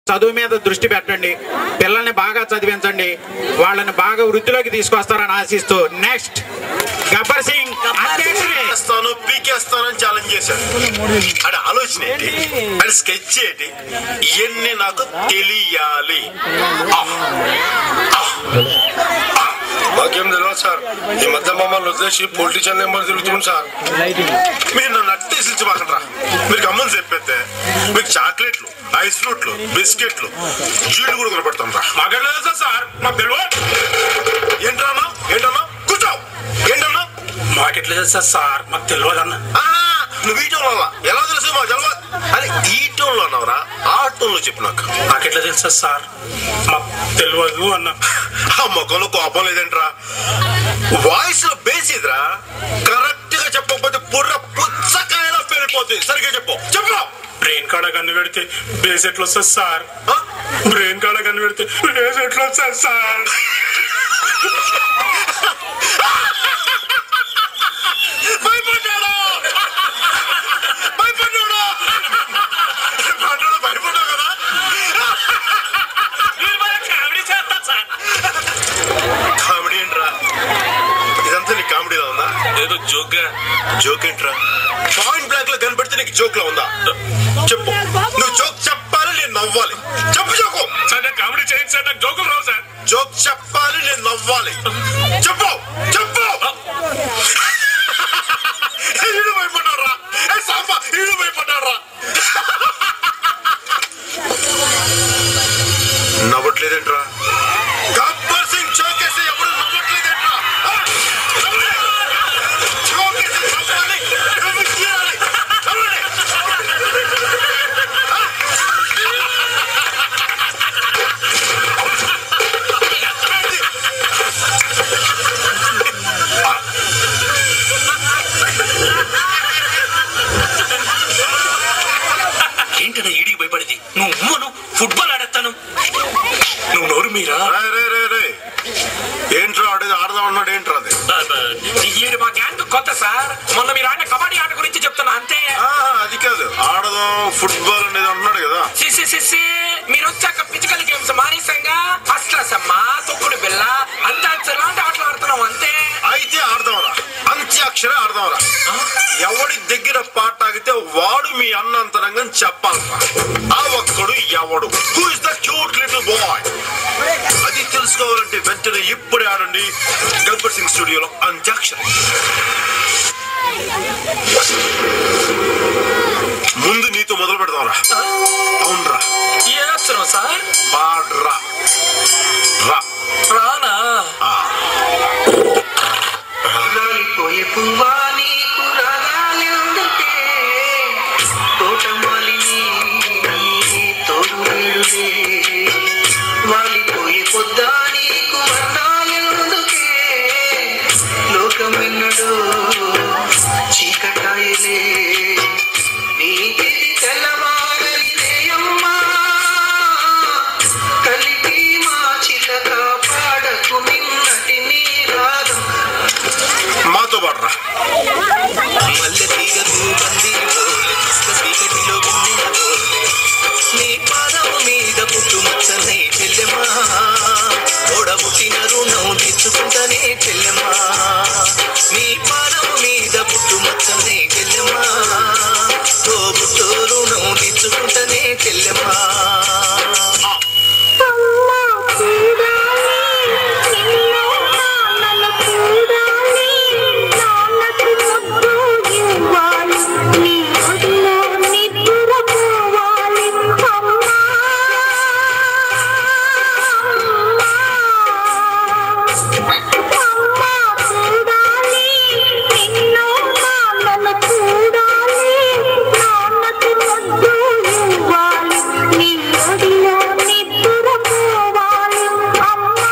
చదువు మీద దృష్టి పెట్టండి పిల్లల్ని బాగా చదివించండి వాళ్ళని బాగా వృద్ధిలోకి తీసుకొస్తారని ఆశిస్తూ నెక్స్ట్ గబ్బర్ సింగ్ అధ్యక్షుడి. చేస్తాను పీకేస్తానని ఛాలెంజ్ చేశాడు అది ఆలోచన ఏంటి అది స్కెచ్ ఏంటి ఇవన్నీ నాకు తెలియాలి ఆహ్! ఆహ్! ఆహ్! మాకేం తెలియదు సార్ ఈ మధ్య మమ్మల్ని వదిలేసి పొలిటీషియన్ నెంబర్ తిరుగుతుంది సార్ మీరు నన్ను అట్టేసి మాకండ్రా మీరు గమ్మని చెప్పేస్తే మీకు చాక్లెట్లు ఐస్ ఫ్రూట్లు బిస్కెట్లు జీళ్ళు కూడా కొనపెడతాం రా మాకెట్లా సార్ మాకు తెలియదు ఏంటన్నా ఏంటన్నా కూర్చో ఏంటన్నా మాకెట్లా తెలుసా సార్ మాకు తెలియదు అన్న ఆహా, నువ్వు ఈ టోన్లో ఎలా తెలుసు మాకు తెలియదు అని ఈ టోన్లో అన్నావురా ఆ టోన్లో చెప్పు నాకు మాకెట్లా తెలుసా సార్ మాకు తెలియదు అన్న ఆ ముఖంలో కోపం లేదంట్రా వాయిస్ లో బేస్ ఇదిరా కరెక్ట్ గా చెప్పకపోతే బుర్ర పుచ్చకాయలో పెరిగిపోతుంది సరిగ్గా చెప్పు చెప్పు బ్రెయిన్ కాడ కన్ను పెడితే బేస్ ఎట్లా వస్తుంది సార్ ఆ? బ్రెయిన్ కాడ కన్ను పెడితే బేస్ ఎట్లా వస్తుంది సార్ భయపడ్డాడు భయపడ్డాడు భయపడ్డాడు భయపడ్డావు కదా కామెడీ ఏంట్రా ఇదంతా నీ కామెడీలో ఉందా ఏదో జోక్గా జోక్ ఏంట్రా పాయింట్ బ్లాక్ లో కనబడితే నీకు జోక్ లో ఉందా చెప్పు నువ్వు జోక్ చెప్పాలి నేను నవ్వాలి చెప్పు జోకు సార్ నాకు కామెడీ చేయండి సార్ నాకు జోకులు రావు సార్ జోక్ చెప్పాలి నేను నవ్వాలి చెప్పు చెప్పు ఈడు భయపడ్డారా ఏ సాంబా ఈడు భయపడ్డారా నవ్వట్లేదేంట్రా గబ్బర్ సింగ్ చౌకేసి ఎవరు నవ్వట్లేదేంట్రా ఆ? నవ్వండి. చౌకేసి నవ్వాలి. నవ్వు తీయాలి. నవ్వండి. ఏంటన్నా ఈడికి భయపడింది నువ్వు ఉమ్మను ఫుట్బాల్ ఆడేస్తాను నువ్వు నోరు మీరా రే, రే, రే, రే. ఏంట్రా ఆడేది ఆడదాం అన్నాడు ఏంట్రా అది ఈడు మా గ్యాంగ్ కొత్త సార్ మొన్న మీరు ఆడిన కబడ్డీ ఆట గురించి చెప్తున్నా అంతే ఆ, అది కాదు ఆడదాం ఫుట్బాల్ అనేది అంటున్నాడు కదా సి, సి, సి, సి. మీరు వచ్చాక ఫిజికల్ గేమ్స్ మానేసంగా అస్లసమ్మ తొక్కుడు బిల్ల అంతాక్షరి లాంటి ఆటలు ఆడుతున్నాం అంతే అయితే ఆడదాంరా అంత్యాక్షరే ఆడదాంరా ఎవడి దగ్గర పాట ఆగితే వాడు మీ అన్నంతరంగం చెప్పాలరా ఆ ఒక్కడు ఎవడు who is the cute little boy అది తెలుసుకోవాలంటే వెంటనే ఇప్పుడే ఆడండి గబ్బర్ సింగ్ స్టూడియోలో అంత్యాక్షరి ముందు నీతో మొదలు పెడదాంరా అవునరా ఏ అక్షరం సార్ పాడ్రా రా రానా ఆ. రాలిపోయే పువ్వా నీకు రాగాలెందుకే తోటమాలిని తోడు వీడులే వాలిపోయే పొద్దా నీకు వర్ణాలెందుకే లోకమెన్నడో చీకటాయలే నీకిది తెల్లవారలిదేయమ్మా కలిపి మా చిలక పాడకు నిన్నటి నీ రాగం మాతో పాడరా మల్లె తీగకు బందిలో చీకటిలో గుండెలో నీ పాదము మీద పుట్టుమచ్చనే చెల్లెమ్మా ఓడబుట్టిన రుణం తెచ్చుకుంటనే చెల్లెమ్మా నీ పాదము మీద పుట్టుమచ్చనే చెల్లెమ్మా తోబుట్టు రుణం తెచ్చుకుంటనే చెల్లెమ్మా అమ్మా చూడాలి నిన్ను నాన్నల చూడాలి నాన్నకు ముద్దు ఇవ్వాలి నీ ఒడిలో నిద్రపోవాలి అమ్మా అమ్మా చూడాలి నిన్ను నాన్నల చూడాలి నాన్నకు ముద్దు ఇవ్వాలి నీ ఒడిలో నిద్రపోవాలి అమ్మా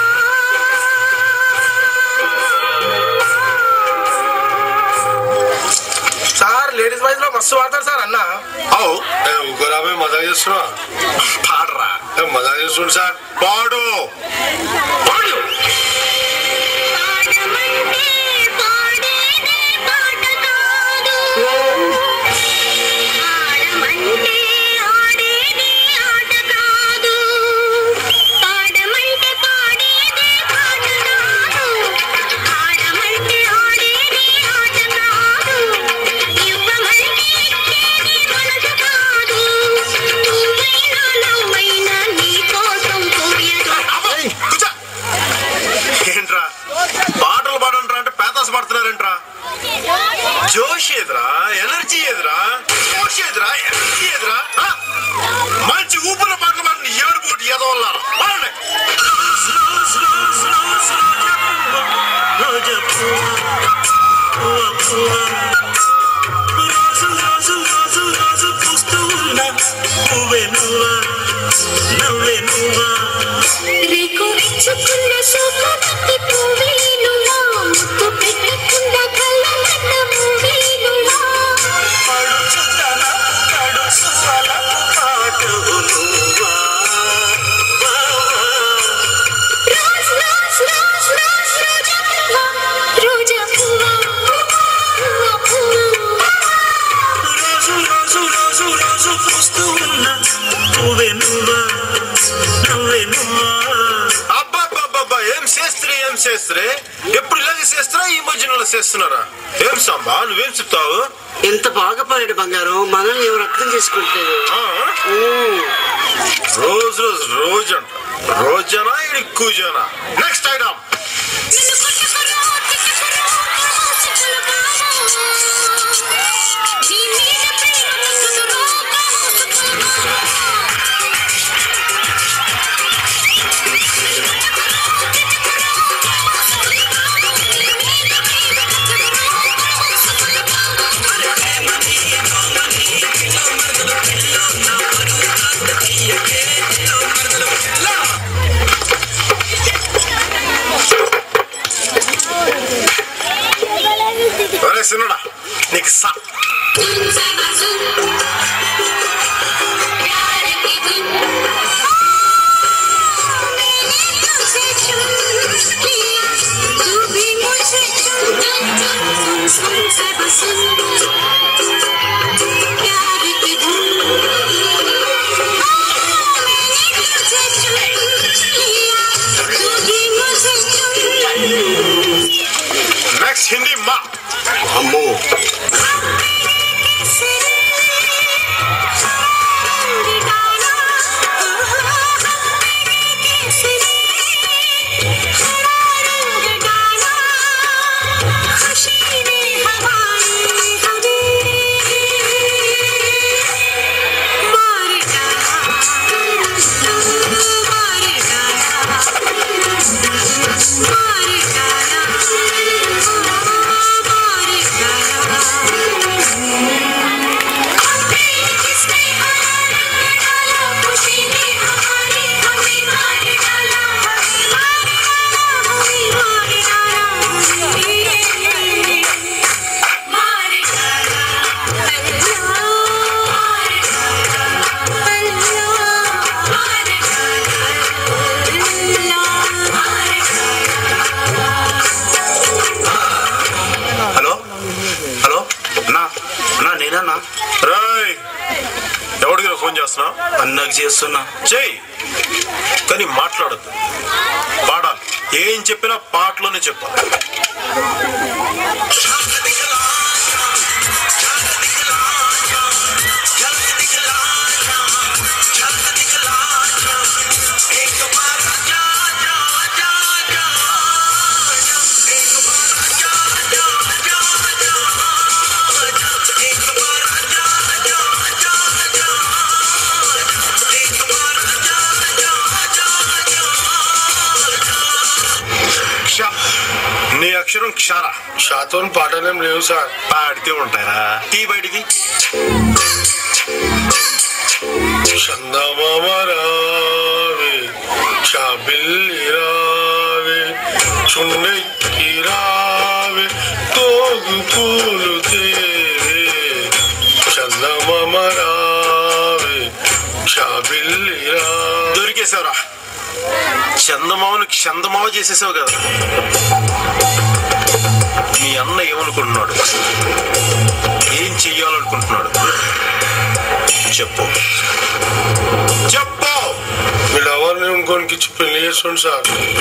సార్ లేడీస్ బాయ్స్ లో మస్తు వాడతారు సార్ అన్న అవు గులాబీ మజా చేస్తున్నా పాడరా ఏ, మజా చేస్తుండు సార్ పాడు పాడు పాడమంటే పాడేదే పాట కాదు ఆడమంటే ఆడేది ఆట కాదు నువ్వా నువ్వే నువ్వా అబ్బాబ్బాబ్బా ఏం చేస్త్రీ ఏం చేస్త్రీ ఎప్పుడు ఇలాగే చేస్తారా ఈ మధ్యన చేస్తున్నారా ఏం సంబా నువ్వేం చెప్తావు ఎంత బాగా పాడాడు బంగారం మనల్ని ఎవరు అర్థం చేసుకుంటలేదు ఆ? రోజు రోజు రోజు అంట రోజనా ఇది కూజనా నెక్స్ట్ ఐటమ్ ఒరే సిన్నడా నీకు సా నెక్స్ట్ హిందీ మా అమ్మో హలో హలో అన్నా అన్నా నేనన్నా రాయ్ ఎవడికి ఫోన్ చేస్తున్నా అన్నకు చేస్తున్నా చెయ్యి కానీ మాట్లాడద్దు పాడాలి ఏం చెప్పినా పాటలోనే చెప్పాలి క్ష నీ అక్షరం క్షార షాతో పాటలేం లేవు సార్ పాడితే ఉంటారా టీ బయటికి చందమామ రావే చాబిల్లి రావే చున్నెక్కి రావే తోగు పూలు తేవే చందమామ రావే చాబిల్లి రావే దొరికేశావురా చందమామను చందమామ చేసేసావు కదా మీ అన్న ఏమనుకుంటున్నాడు ఏం చెయ్యాలనుకుంటున్నాడు చెప్పు చెప్పు వీళ్ళు ఎవరిని ఇంకోనికి ఇచ్చి పెళ్లి చేస్తుండు సార్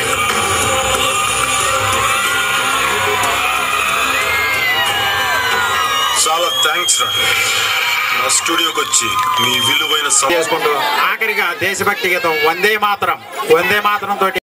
చాలా థ్యాంక్స్ రా నా స్టూడియోకి వచ్చి మీ విలువైన సమయం చేసుకుంటూ ఆఖరిగా దేశభక్తి గీతం వందే మాత్రం వందే మాత్రం తోటి